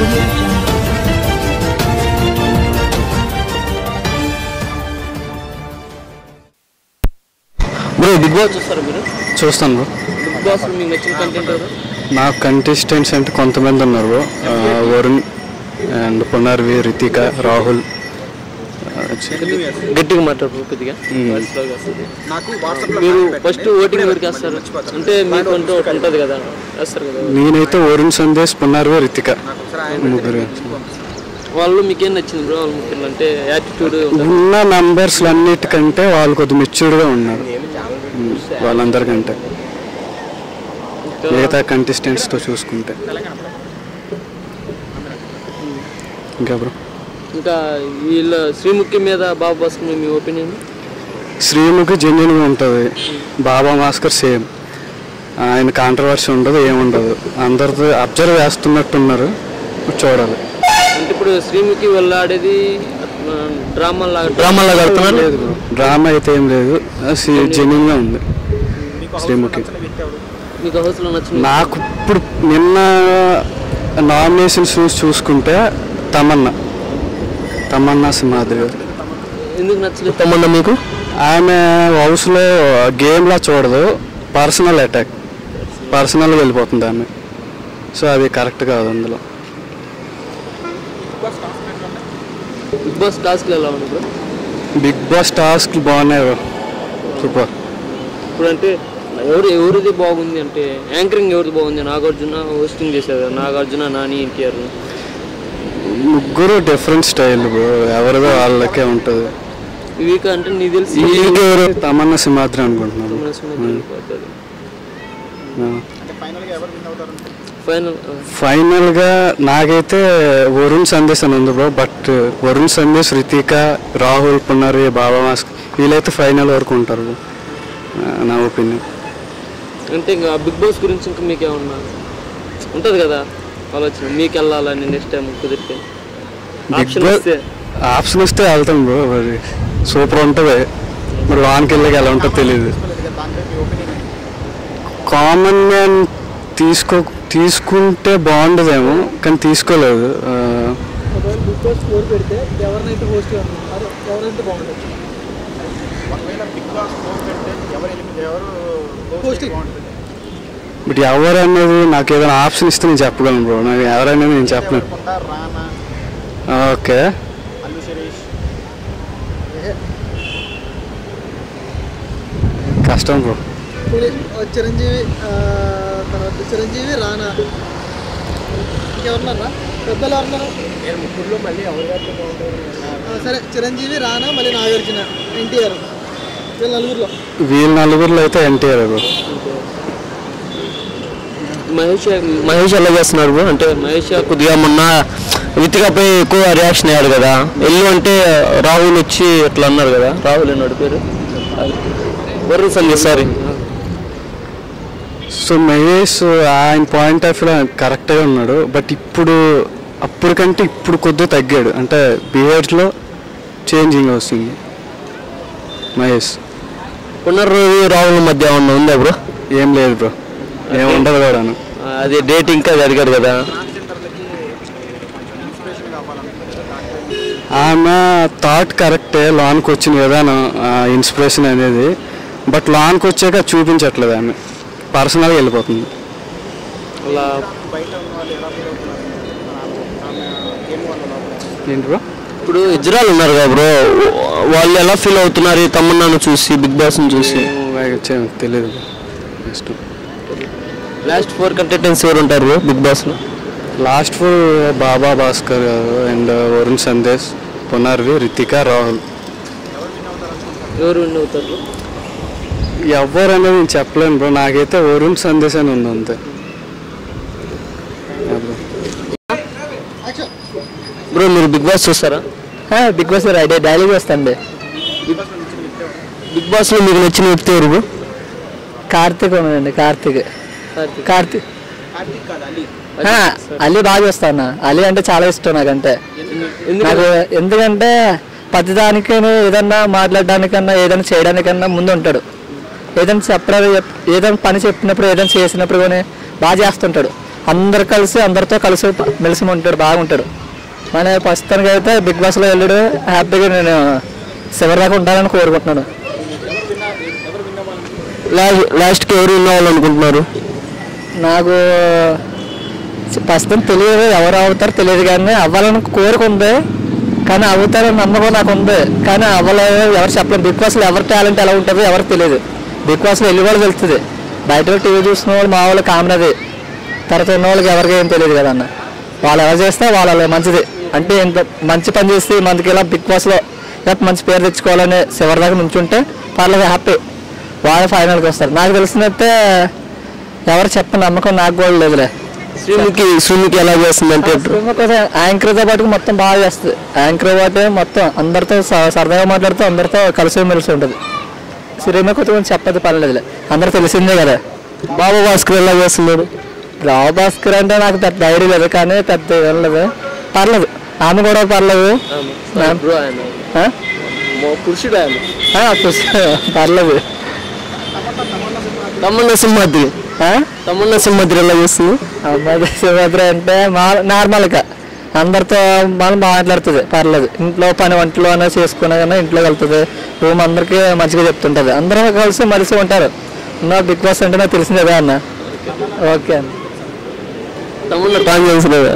audio jungle. Bro big boss చూస్తారా మీరు చూస్తాను బ్రో బిగ్ బాస్ మీకు నచ్చిన కంటెంట్ ఎవరు నా కంటెస్టెంట్స్ అంటే కొంతమంది ఉన్నారు బ్రో ఆ, వరుణ్ అండ్ పునర్వి రితిక రాహుల్ ఆ, గట్టిగా మాట్లాడు కొద్దిగా మ్మ్. వాయిస్ లోగా వస్తుంది. మీరు ఫస్ట్ ఓటింగ్ ఎవరికి వేస్తారు అంటే మీకు అంటూ ఒకటి ఉంటుంది కదా వేస్తారు కదా నేనైతే వరుణ్ సందేశ్ పునర్వి రితిక ముగ్గురు వాళ్ళు మీకేం నచ్చింది బ్రో వాళ్ళ ముఖ్యంగా అంటే యాటిట్యూడ్ ఉన్న నంబర్స్ అన్నిటికంటే వాళ్ళు కొద్ది మెచ్యూర్డ్గా ఉన్నారు ఉమ్, వాళ్ళందరికంటే మిగతా కంటెస్టెంట్స్తో చూసుకుంటే ఇంకా బ్రో ఇంకా వీళ్ళ శ్రీముఖి మీద బాబు బాస్ మీద మీ ఒపీనియన్ శ్రీముఖి జెన్యున్గా ఉంటుంది బాబా మాస్కర్ సేమ్ ఆయన కాంట్రవర్సీ ఉండదు ఏముండదు అందరితో అబ్జర్వ్ చేస్తున్నట్టున్నారు చూడాలి అంటే ఇప్పుడు శ్రీముఖి వెళ్ళాడేది డ్రామా లాగా డ్రామా లాగా ఆడుతున్నారు లేదు బ్రో డ్రామా అయితే ఏం లేదు జెన్యున్గా ఉంది శ్రీముఖి మీకు హౌస్లో నచ్చిన నాకు ఇప్పుడు నిన్న నామినేషన్స్ చూసుకుంటే తమన్నా తమన్నా సింహాద్రి గారు ఎందుకు నచ్చలేదు తమ్మన్న మీకు ఆమె హౌస్లో గేమ్లా చూడదు పర్సనల్ అటాక్ పర్సనల్గా వెళ్ళిపోతుంది ఆమె సో అది కరెక్ట్ కాదు అందులో బిగ్ బాస్ టాస్క్లు ఎలా ఉంది బ్రో బిగ్ బాస్ టాస్క్ బాగున్నాయి సూపర్ ఇప్పుడు అంటే ఎవరు ఎవరిది బాగుంది అంటే యాంకరింగ్ ఎవరిది బాగుంది నాగార్జున హోస్టింగ్ చేశారు కదా, నాగార్జున నాని ఎన్టీఆర్ ముగ్గురు డిఫరెంట్ స్టైల్ బ్రో ఎవరిదో వాళ్ళకే ఉంటుంది వీక్ అంటే నీకు తెలిసి ఎవరు తమన్నా సింహాద్రి అనుకుంటున్నాను తమిళ సినిమా వెళ్ళిపోతాడు. ఆ. ఫైనల్ ఫైనల్గా నాకైతే వరుణ్ సందేశ్ అని ఉంది bro but Varun Sandesh Ritika Rahul Punarvi Baba mask వీళ్ళైతే ఫైనల్ వరకు ఉంటారు bro. ఆ, నా ఒపీనియన్ అంటే ఇంకా బిగ్ బాస్ గురించి ఇంకా మీకు ఏమన్నా ఉంటుంది కదా ఆలోచన మీకు వెళ్ళాలని నెక్స్ట్ టైం కుదిరితే బిగ్ ఆప్షన్ బాస్ వస్తే ఆప్షన్ వస్తే వెళ్తాం బ్రో మరి సూపర్ ఉంటుంది మరి వానికి వెళ్ళకి ఎలా ఉంటుందో తెలియదు కామన్ మ్యాన్ తీసుకో తీసుకుంటే బాగుండదేమో కానీ తీసుకోలేదు ఆ, ఒకవేళ బిగ్ బాస్ స్కోర్ పెడితే ఎవరినైతే హోస్ట్ అదే ఎవరైతే బాగుంటుంది హోస్టింగ్ బట్ ఎవరు అనేది నాకు ఏదైనా ఆప్షన్ ఇస్తే నేను చెప్పగలను బ్రో నాకు ఎవరనేది నేను చెప్పలేను ఓకే కష్టం బ్రో ఇప్పుడు చిరంజీవి ఆ, తర్వాత చిరంజీవి రానా ఇంకెవరున్నారా పెద్దలు ఎవరున్నారు ఆ, సరే చిరంజీవి రానా మళ్ళీ నాగార్జున ఎన్టీఆర్ వీళ్ళ నలుగురిలో వీళ్ళ నలుగురిలో అయితే ఎన్టీఆర్ బ్రో మహేష్ మహేష్ ఎలా చేస్తున్నారు బ్రో అంటే మహేష్ కొద్దిగా మొన్న వితికపై ఎక్కువ రియాక్షన్ అయ్యాడు కదా ఎల్లు అంటే రాహుల్ వచ్చి ఇట్లా అన్నారు కదా రాహుల్ అన్నాడు పేరు వరుణ్ సందేశ్ సారీ సో మహేష్ ఆయన పాయింట్ ఆఫ్ వ్యూలో కరెక్ట్గా ఉన్నాడు బట్ ఇప్పుడు అప్పటికంటే ఇప్పుడు కొద్దిగా తగ్గాడు అంటే బిహేవియర్లో చేంజింగ్ వస్తుంది మహేష్ పునర్రవి రాహుల్ మధ్య ఏమన్నా ఉందా బ్రో ఏం లేదు బ్రో ఏం ఉండదు కూడాను అది డేట్ ఇంకా జరిగాడు కదా ఆమె థాట్ కరెక్టే లాన్కి వచ్చిన విధానం ఇన్స్పిరేషన్ అనేది బట్ లాన్కి వచ్చాక చూపించట్లేదు ఆమె పర్సనల్గా వెళ్ళిపోతుంది అలా ఏంటి బ్రో ఇప్పుడు ఇజ్రాయల్ ఉన్నారు కదా బ్రో వాళ్ళు ఎలా ఫీల్ అవుతున్నారు ఈ తమన్నాను చూసి బిగ్ బాస్ని చూసి తెలియదు ఇష్టం లాస్ట్ ఫోర్ కంటెంటెన్స్ ఎవరు ఉంటారు బ్రో బిగ్ బాస్లో last four Baba Bhaskar garu and Varun Sandesh Punarvi Ritika Rahul ఎవరు విన్ అవుతారు ఎవరు అనేది నేను చెప్పలేను బ్రో నాకైతే వరుణ్ సందేశ్ అని ఉంది అంతే యా bro. బ్రో మీరు బిగ్ బాస్ చూస్తారా బిగ్ బాస్ ఐడియా డైలీ వస్తాండి బిగ్ బాస్లో మీకు నచ్చిన వ్యక్తి ఎవరు బ్రో కార్తీక్ ఉన్నాడండి కార్తీక్ కార్తీక్ ఆ, అలీ బాగా చూస్తాను అలీ అంటే చాలా ఇష్టం నాకంటే నాకు ఎందుకంటే ప్రతిదానికి ఏదన్నా మాట్లాడడానికన్నా ఏదైనా చేయడానికన్నా ముందు ఉంటాడు ఏదైనా చెప్పడం ఏదైనా పని చెప్పినప్పుడు ఏదైనా చేసినప్పుడు కానీ బాగా చేస్తుంటాడు అందరు కలిసి అందరితో కలిసి ప- మెలిసి ఉంటాడు బాగుంటాడు మన ప్రస్తుతానికి అయితే బిగ్ బాస్లో వెళ్ళాడు హ్యాపీగా నేను చివరి దాకా ఉండాలని కోరుకుంటున్నాను లాస్ట్ లాస్ట్కి ఎవరు విన్ అవ్వాలనుకుంటున్నారు నాకు ప్రస్తుతం తెలియదు ఎవరు అవుతారో తెలియదు కానీ అవ్వాలని కోరిక ఉంది కానీ అవుతారని నమ్మకం నాకు ఉంది కానీ అవ్వలేదు ఎవరు చెప్పలేరు బిగ్ బాస్లో ఎవరి టాలెంట్ ఎలా ఉంటుందో ఎవరికి తెలియదు బిగ్ బాస్లో వెళ్ళి వాళ్ళు తెలుస్తుంది బయట టీవీ చూసిన వాళ్ళు మా వాళ్ళు కామన్ అది తర్వాత ఉన్న వాళ్ళకి ఎవరికి ఏం తెలియదు కదా అన్న వాళ్ళు ఎలా చేస్తే వాళ్ళ మంచిది అంటే ఇంత మంచి పని చేసి మనకి ఇలా బిగ్ బాస్లో ఇలా మంచి పేరు తెచ్చుకోవాలని చివరి దాకా నుంచుంటే పర్లేదు హ్యాపీ వాళ్ళు ఫైనల్కి వస్తారు నాకు తెలిసినట్టే ఎవరు చెప్ప నమ్మకం నాకు కూడా లేదులే శ్రీముఖి శ్రీముఖి ఎలా చేస్తుందంటే యాంకర్తో పాటు మొత్తం బాగా చేస్తుంది యాంకర్ పాటు మొత్తం అందరితో స- సరదాగా మాట్లాడుతూ అందరితో కలిసి మెలిసి ఉంటుంది శ్రీమ కొత్త గురించి చెప్పదు పర్లేదులే అందరూ తెలిసిందే కదా బాబా భాస్కర్ ఎలా చేస్తున్నాడు రావు భాస్కర్ అంటే నాకు పెద్ద ఐడియా లేదు కానీ పెద్ద ఏం లేదు పర్లేదు ఆమె కూడా పర్లేదు ఆ? పురుషుడు ఆయన ఆ, పుస్తకం పర్లేదు తమ్మన్న సింహాద్రి ఆ? తమ్మన్న సింహాద్రి ఎలా చేస్తుంది అమ్మాయి శివరాత్రి అంటే మా నార్మల్గా అందరితో మనం మాట్లాడుతుంది పర్లేదు ఇంట్లో పని వంటలో అయినా చేసుకున్నా కానీ ఇంట్లోకి వెళ్తుంది రూమ్ అందరికీ మంచిగా చెప్తుంటుంది అందరూ కలిసి మలిసి ఉంటారు నా బిగ్ బాస్ అంటే నాకు తెలిసిందే కదా అన్న ఓకే అన్న తమ్మన్న టాంగ్ చేస్తున్నాడు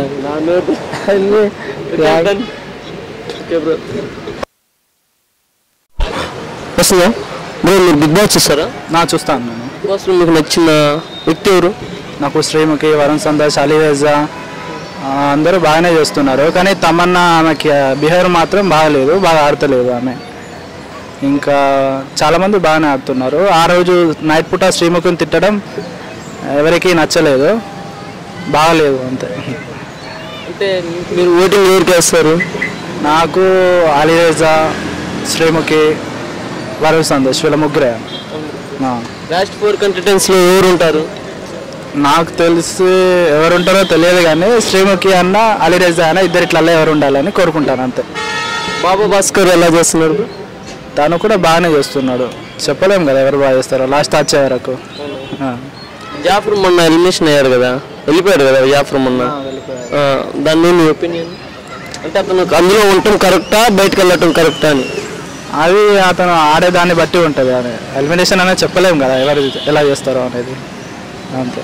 వస్తుందా బ్రో మీరు బిగ్ బాస్ చూస్తారా నా చూస్తాను నేను బిగ్ బాస్లో మీకు నచ్చిన వ్యక్తి ఎవరు నాకు శ్రీముఖి వరుణ్ సందేశ్ అలీవేజా అందరూ బాగానే చేస్తున్నారు కానీ తమన్నా ఆమెకి బిహేవియర్ మాత్రం బాగాలేదు బాగా ఆడతలేదు ఆమె ఇంకా చాలామంది బాగానే ఆడుతున్నారు ఆ రోజు నైట్ పూట శ్రీముఖిని తిట్టడం ఎవరికి నచ్చలేదు బాగలేదు అంతే అంటే మీరు ఓటింగ్ ఎవరికి వేస్తారు నాకు అలీవేజా శ్రీముఖి వరుణ్ సందేశ్ వీళ్ళ ముగ్గురే ఆ. లాస్ట్ ఫోర్ కంటెంటెంట్స్లో ఎవరు ఉంటారు నాకు తెలిసి ఎవరు ఉంటారో తెలియదు కానీ శ్రీముఖి అన్న అలీరేజా అన్న ఇద్దరు ఇట్లా ఎవరు ఉండాలని కోరుకుంటాను అంతే బాబా భాస్కర్ ఎలా చేస్తున్నారు bro? తను కూడా బాగానే చేస్తున్నాడు చెప్పలేం కదా ఎవరు బాగా చేస్తారో లాస్ట్ వచ్చే వరకు ఆ. జాఫర్ మొన్న ఎలిమినేషన్ అయ్యారు కదా వెళ్ళిపోయాడు కదా జాఫర్ మొన్న ఆ, దాని మీద మీ ఒపీనియన్ అంటే అతను అందులో ఉండటం కరెక్టా బయటకు వెళ్ళటం కరెక్టా అని అది అతను ఆడేదాన్ని బట్టి ఉంటుంది అని ఎలిమినేషన్ అనేది చెప్పలేం కదా ఎవరు ఎలా చేస్తారో అనేది అంతే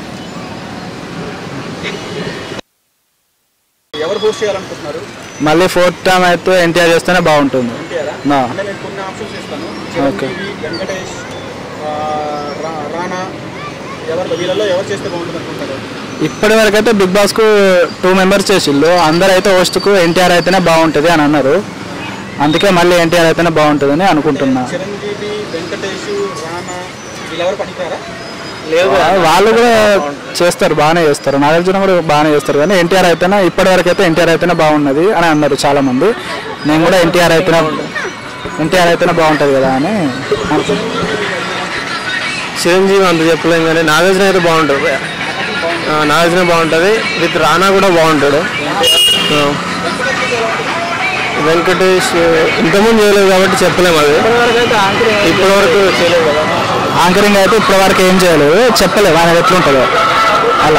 ఎవరు పోస్ట్ చేయాలనుకుంటున్నారు మళ్ళీ ఫోర్త్ టైం అయితే ఎన్టీఆర్ చేస్తేనే బాగుంటుంది నా. అంటే నేను కొన్ని ఆప్షన్స్ ఇస్తాను ఓకే. చిరంజీవి వెంకటేష్ ఆ, రా- రానా ఎవరు వీళ్ళలో ఎవరు చేస్తే బాగుంటుంది అనుకుంటారు ఇప్పటి వరకు అయితే బిగ్ బాస్కు టూ మెంబర్స్ చేసిళ్ళు అందరూ అయితే హోస్ట్కు ఎన్టీఆర్ అయితేనే బాగుంటుంది అని అన్నారు అందుకే మళ్ళీ ఎన్టీఆర్ అయితేనే బాగుంటుందని అనుకుంటున్నా చిరంజీవి వెంకటేష్ రానా వీళ్ళెవరు పనికిరారా వాళ్ళు కూడా చేస్తారు బాగానే చేస్తారు నాగార్జున కూడా బాగానే చేస్తారు కానీ ఎన్టీఆర్ అయితేనే ఇప్పటి వరకు అయితే ఎన్టీఆర్ అయితేనే బాగున్నది అని అన్నారు చాలా మంది నేను కూడా ఎన్టీఆర్ అయితేనే ఎన్టీఆర్ అయితేనే బాగుంటుంది కదా అని అనుకుంటున్నాను చిరంజీవి అంత చెప్పలేం కానీ నాగార్జున అయితే బాగుంటుంది ఆ, నాగార్జున బాగుంటుంది విత్ రానా కూడా బాగుంటాడు ఆ. వెంకటేష్ ఇంతకుముందు చేయలేదు కాబట్టి చెప్పలేము అది ఇప్పటి వరకు చేయలేదు కదా యాంకరింగ్ అయితే ఇప్పటి వరకు ఏం చేయలేదు చెప్పలేదు ఆయన ఎట్లుంటుందో అలా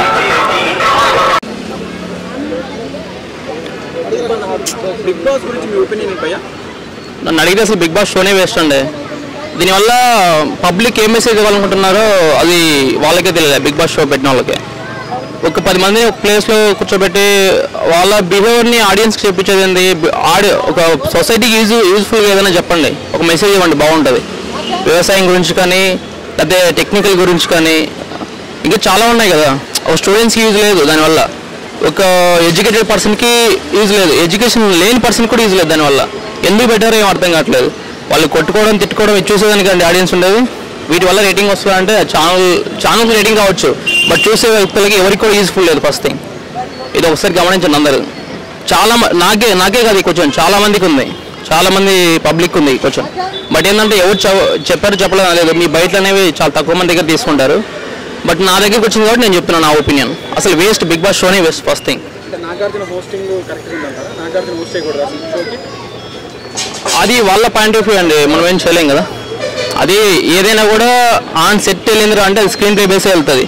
బిగ్ బాస్ గురించి మీ ఒపీనియన్ ఏంటయ్యా నన్ను అడిగితే అసలు బిగ్ బాస్ షోనే వేస్ట్ అండి దీనివల్ల పబ్లిక్ ఏం మెసేజ్ ఇవ్వాలనుకుంటున్నారో అది వాళ్ళకే తెలియదు బిగ్ బాస్ షో పెట్టిన వాళ్ళకి ఒక పది మందిని ఒక ప్లేస్లో కూర్చోబెట్టి వాళ్ళ బిహేవియర్ని ఆడియన్స్కి చెప్పించేది ఏంది ఆడి ఒక సొసైటీకి యూజ్ యూజ్ఫుల్గా ఏదైనా చెప్పండి ఒక మెసేజ్ ఇవ్వండి బాగుంటుంది వ్యవసాయం గురించి కానీ లేకపోతే టెక్నికల్ గురించి కానీ ఇంకా చాలా ఉన్నాయి కదా ఒక స్టూడెంట్స్కి యూజ్ లేదు దానివల్ల ఒక ఎడ్యుకేటెడ్ పర్సన్కి యూజ్ లేదు ఎడ్యుకేషన్ లేని పర్సన్ కూడా యూజ్ లేదు దానివల్ల ఎందుకు బెటర్ ఏం అర్థం కావట్లేదు వాళ్ళు కొట్టుకోవడం తిట్టుకోవడం ఇది చూసేదానికి అండి ఆడియన్స్ ఉండేది వీటి వల్ల రేటింగ్ వస్తుందా అంటే ఛానల్ ఛానల్కి రేటింగ్ రావచ్చు బట్ చూసే వ్యక్తులకి ఎవరికి కూడా యూజ్ఫుల్ లేదు ఫస్ట్ థింగ్ ఇది ఒకసారి గమనించండి అందరూ చాలా మ- నాకే నాకే కాదు ఈ కొంచెం చాలా మందికి ఉంది చాలా మంది పబ్లిక్ ఉంది కొంచెం బట్ ఏంటంటే ఎవరు చెవ- చెప్పారు చెప్పలేదు లేదు మీ బయట అనేవి చాలా తక్కువ మంది దగ్గర తీసుకుంటారు బట్ నా దగ్గరికి వచ్చింది కాబట్టి నేను చెప్తున్నాను నా ఒపీనియన్ అసలు వేస్ట్ బిగ్ బాస్ షోనే వేస్ట్ ఫస్ట్ థింగ్ అంటే నాగార్జున హోస్టింగ్ కరెక్ట్ ఉందంటారా నాగార్జున హోస్ట్ చేయకూడదు అసలు షోకి అది వాళ్ళ పాయింట్ ఆఫ్ వ్యూ అండి మనం ఏం చేయలేం కదా అది ఏదైనా కూడా ఆన్ సెట్ వెళ్ళిందిరా అంటే అది స్క్రీన్ ప్లే బేసే వెళ్తుంది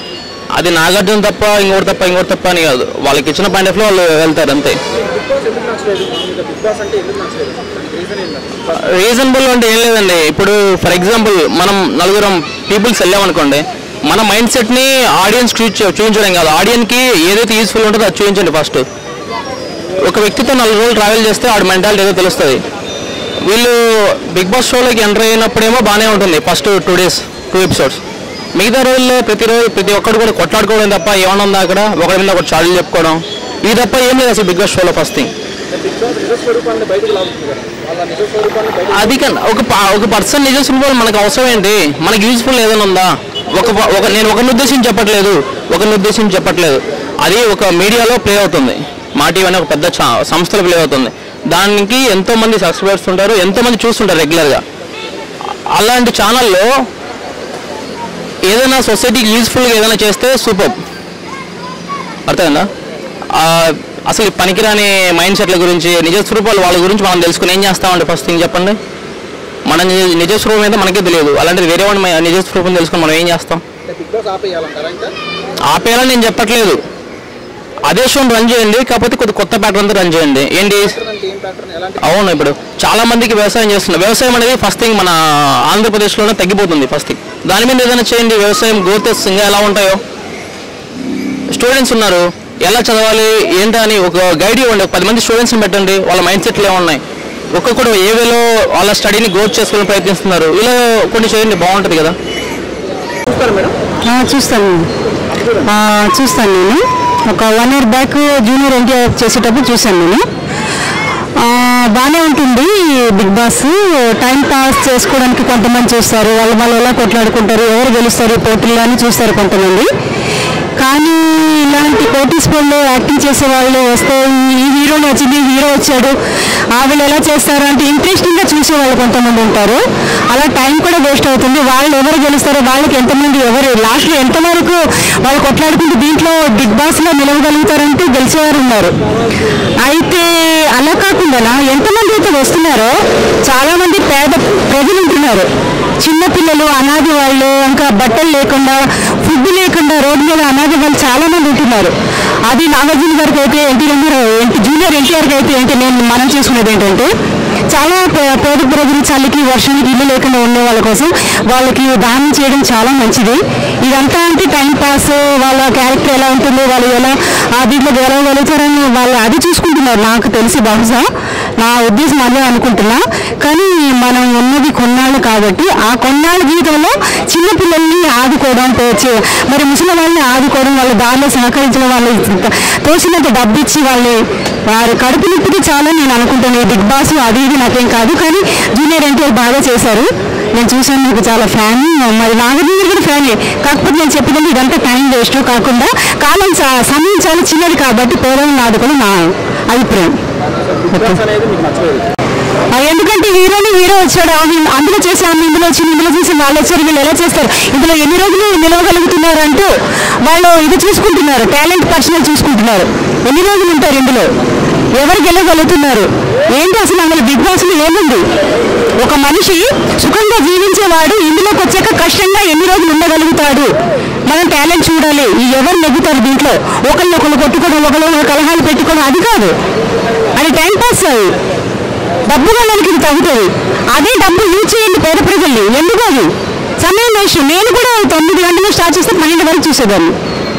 అది నాగార్జున తప్ప ఇంకోటి తప్ప ఇంకోటి తప్ప అని కాదు వాళ్ళకి ఇచ్చిన పాయింట్ ఆఫ్ లో వాళ్ళు వెళ్తారు అంతే బిగ్ బాస్ ఎందుకు నచ్చలేదు మీకు బిగ్ బాస్ అంటే ఎందుకు నచ్చలేదు రీజన్ ఏంటంటే రీజనబుల్ అంటే ఏం లేదండి ఇప్పుడు ఫర్ ఎగ్జాంపుల్ మనం నలుగురం పీపుల్స్ వెళ్ళామనుకోండి మన మైండ్ సెట్ని ఆడియన్స్ చూపించడం కాదు ఆడియన్కి ఏదైతే యూస్ఫుల్ ఉంటుందో అది చూపించండి ఫస్ట్ ఒక వ్యక్తితో నాలుగు రోజులు ట్రావెల్ చేస్తే ఆడి మెంటాలిటీ ఏదో తెలుస్తుంది వీళ్ళు బిగ్ బాస్ షోలోకి ఎంటర్ అయినప్పుడేమో బాగానే ఉంటుంది first two days two episodes మిగతా రోజుల్లో ప్రతిరోజు ప్రతి ఒక్కడు కూడా కొట్లాడుకోవడం తప్ప ఏమన్నా ఉందా అక్కడ ఒకరి మీద ఒకటి చాడీలు చెప్పుకోవడం ఇది తప్ప ఏం లేదు అసలు బిగ్ బాస్ షోలో ఫస్ట్ థింగ్ బిగ్ బాస్ నిజ స్వరూపాన్ని బయటకు లాగుతుంది కదా వాళ్ళ నిజ స్వరూపాన్ని బయటకు అది కన్ ఒక ప- ఒక పర్సన్ నిజ స్వరూపాలు మనకు అవసరం ఏంటి మనకి యూజ్ఫుల్ ఏదైనా ఉందా ఒక ప- ఒక నేను ఒకరిని ఉద్దేశించి చెప్పట్లేదు ఒకరిని ఉద్దేశించి చెప్పట్లేదు అది ఒక మీడియాలో ప్లే అవుతుంది మా టీవీ అనే ఒక పెద్ద చా- సంస్థలో ప్లే అవుతుంది దానికి ఎంతో మంది సబ్స్క్రైబర్స్ ఉంటారు ఎంతో మంది చూస్తుంటారు రెగ్యులర్గా అలాంటి ఛానల్లో ఏదైనా సొసైటీకి యూజ్ఫుల్గా ఏదైనా చేస్తే సూపర్ అర్థమైందా ఆ, అసలు ఈ పనికిరాని మైండ్ సెట్ల గురించి నిజ స్వరూపాలు వాళ్ళ గురించి మనం తెలుసుకుని ఏం చేస్తామండి ఫస్ట్ థింగ్ చెప్పండి మన నిజ- నిజ స్వరూపం అయితే మనకే తెలియదు అలాంటిది వేరే వాడి మ- నిజ స్వరూపం తెలుసుకుని మనం ఏం చేస్తాం అంటే బిగ్ బాస్ ఆపేయాలంటారా ఇంకా ఆపేయాలని నేను చెప్పట్లేదు అదే షోని రన్ చేయండి కాకపోతే కొద్ది కొత్త ప్యాటర్న్తో రన్ చేయండి ఏంటి ప్యాటర్న్ అంటే ఏం ప్యాటర్న్ ఎలాంటి అవును ఇప్పుడు చాలా మందికి వ్యవసాయం చేస్తున్నారు వ్యవసాయం అనేది ఫస్ట్ థింగ్ మన ఆంధ్రప్రదేశ్లోనే తగ్గిపోతుంది ఫస్ట్ థింగ్ దాని మీద ఏదైనా చేయండి వ్యవసాయం గ్రోతెస్ ఇంకా ఎలా ఉంటాయో స్టూడెంట్స్ ఉన్నారు ఎలా చదవాలి ఏంటా అని ఒక గైడ్ ఇవ్వండి ఒక పది మంది స్టూడెంట్స్ని పెట్టండి వాళ్ళ మైండ్ సెట్లు ఏమున్నాయి ఒక్కొక్కడు ఏ వేలో వాళ్ళ స్టడీని గ్రోత్ చేసుకుని ప్రయత్నిస్తున్నారు ఇలా కొన్ని చేయండి బాగుంటుంది కదా చూస్తారు మేడం ఆ, చూస్తాను ఆ, చూస్తాను నేను ఒక one year back junior NTR చేసేటప్పుడు చూశాను నేను ఆ, బాగానే ఉంటుంది బిగ్ బాస్ టైం పాస్ చేసుకోవడానికి కొంతమంది చూస్తారు వాళ్ళు వాళ్ళు ఎలా కొట్లాడుకుంటారు ఎవరు గెలుస్తారు పోటీలు అని చూస్తారు కొంతమంది కానీ ఇలాంటి పోటీ స్కూల్లో యాక్టింగ్ చేసే వాళ్ళు వస్తే ఈ హీరోని వచ్చింది హీరో వచ్చాడు ఆ వీళ్ళు ఎలా చేస్తారు అంటే ఇంట్రెస్టింగ్గా చూసే వాళ్ళు కొంతమంది ఉంటారు అలా టైం కూడా వేస్ట్ అవుతుంది వాళ్ళు ఎవరు గెలుస్తారో వాళ్ళకి ఎంతమంది ఎవరు లాస్ట్లో ఎంతవరకు వాళ్ళు కొట్లాడుకుంటూ దీంట్లో బిగ్ బాస్లో నిలవగలుగుతారంటే గెలిచేవారు ఉన్నారు అయితే అలా కాకుండా ఎంతమంది అయితే వస్తున్నారో చాలా మంది పేద ప్రజలు ఉంటున్నారు చిన్న పిల్లలు అనాథి వాళ్ళు ఇంకా బట్టలు లేకుండా ఫుడ్ లేకుండా రోడ్డు మీద అనాథి వాళ్ళు చాలా మంది ఉంటున్నారు అది నాగార్జున గారికి అయితే ఎన్టీఆర్ ఎన్టీ జూనియర్ ఎన్టీఆర్కి అయితే ఏంటి నేను మనం చేసుకునేది ఏంటంటే చాలా పే- పేద ప్రజలు చలికి వర్షానికి ఇల్లు లేకుండా ఉండే వాళ్ళ కోసం వాళ్ళకి దానం చేయడం చాలా మంచిది ఇదంతా అంటే టైం పాస్ వాళ్ళ క్యారెక్టర్ ఎలా ఉంటుంది వాళ్ళు ఎలా ఆ దీంట్లో గెలవగలుగుతారని వాళ్ళు అది చూసుకుంటున్నారు నాకు తెలిసి బహుశా నా ఉద్దేశం అదే అనుకుంటున్నా కానీ మనం ఉన్నది కొన్నాళ్ళు కాబట్టి ఆ కొన్నాళ్ళ జీవితంలో చిన్న పిల్లల్ని ఆదుకోవడం తోచి మరి ముసలి వాళ్ళని ఆదుకోవడం వాళ్ళ దారిలో సహకరించడం వాళ్ళు తోచినంత డబ్బు ఇచ్చి వాళ్ళు వారి కడుపు నిప్పితే చాలా నేను అనుకుంటాను ఈ బిగ్ బాస్ అది ఇది నాకేం కాదు కానీ జూనియర్ ఎన్టీఆర్ బాగా చేశారు నేను చూసాను నాకు చాలా ఫ్యాన్ మరి నాగార్జున కూడా ఫ్యానే కాకపోతే నేను చెప్పినది ఇదంతా టైం వేస్ట్ కాకుండా కాలం చా- సమయం చాలా చిన్నది కాబట్టి పేదలను ఆదుకోవడం నా అభిప్రాయం బిగ్ బాస్ అనేది మీకు నచ్చలేదు ఆ, ఎందుకంటే హీరోని హీరో వచ్చాడు ఆమె అందులో చేసి ఆమె ఇందులో వచ్చింది ఇందులో చేసి వాళ్ళు వచ్చారు వీళ్ళు ఎలా చేస్తారు ఇందులో ఎన్ని రోజులు నిలవగలుగుతున్నారు అంటూ వాళ్ళు ఇది చూసుకుంటున్నారు టాలెంట్ పర్సనల్ చూసుకుంటున్నారు ఎన్ని రోజులు ఉంటారు ఇందులో ఎవరు గెలవగలుగుతున్నారు ఏంటి అసలు అందులో బిగ్ బాస్ లో ఏముంది ఒక మనిషి సుఖంగా జీవించేవాడు ఇందులోకి వచ్చాక కష్టంగా ఎన్ని రోజులు ఉండగలుగుతాడు మనం టాలెంట్ చూడాలి ఈ ఎవరు నెగ్గుతారు దీంట్లో ఒకరిని ఒకరు కొట్టుకోవడం ఒకరు కలహాలు పెట్టుకోవడం అది కాదు అది టైం పాస్ అది డబ్బు వాళ్ళకి ఇది తగ్గుతుంది అదే డబ్బు యూజ్ చేయండి పేద ప్రజల్ని ఎందుకు అది సమయం వేస్ట్ నేను కూడా తొమ్మిది గంటలు స్టార్ట్ చేస్తే పన్నెండు వరకు చూసేదాన్ని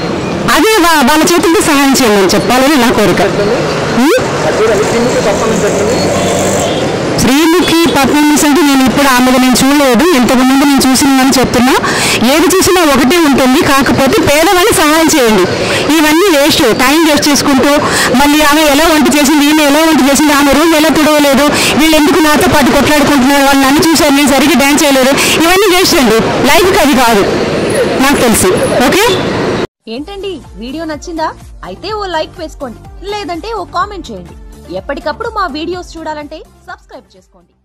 అదే వా- వాళ్ళ చేతులతో సహాయం చేయండి అని చెప్పాలని నా కోరిక ఉం? చూడండి శ్రీముఖి పర్ఫార్మెన్స్ ఎట్లుంది శ్రీముఖి పర్ఫార్మెన్స్ అంటే నేను ఇప్పుడు ఆమెది నేను చూడలేదు ఇంతకు ముందు నేను చూసిందని చెప్తున్నా ఏది చూసినా ఒకటే ఉంటుంది కాకపోతే పేదవాళ్ళని సహాయం చేయండి ఇవన్నీ వేస్ట్ టైం వేస్ట్ చేసుకుంటూ మళ్ళీ ఆమె ఎలా వంట చేసింది ఈమె ఎలా వంట చేసింది ఆమె రూమ్ ఎలా తుడవలేదు వీళ్ళు ఎందుకు నాతో పాటు కొట్లాడుకుంటున్నారు వాళ్ళు నన్ను చూశారు నేను సరిగ్గా డ్యాన్స్ చేయలేదు ఇవన్నీ వేస్ట్ అండి లైఫ్కి అది కాదు నాకు తెలిసి ఓకే ఏంటండి వీడియో నచ్చిందా అయితే ఓ లైక్ వేసుకోండి లేదంటే ఓ కామెంట్ చేయండి ఎప్పటికప్పుడు మా వీడియోస్ చూడాలంటే సబ్స్క్రైబ్ చేసుకోండి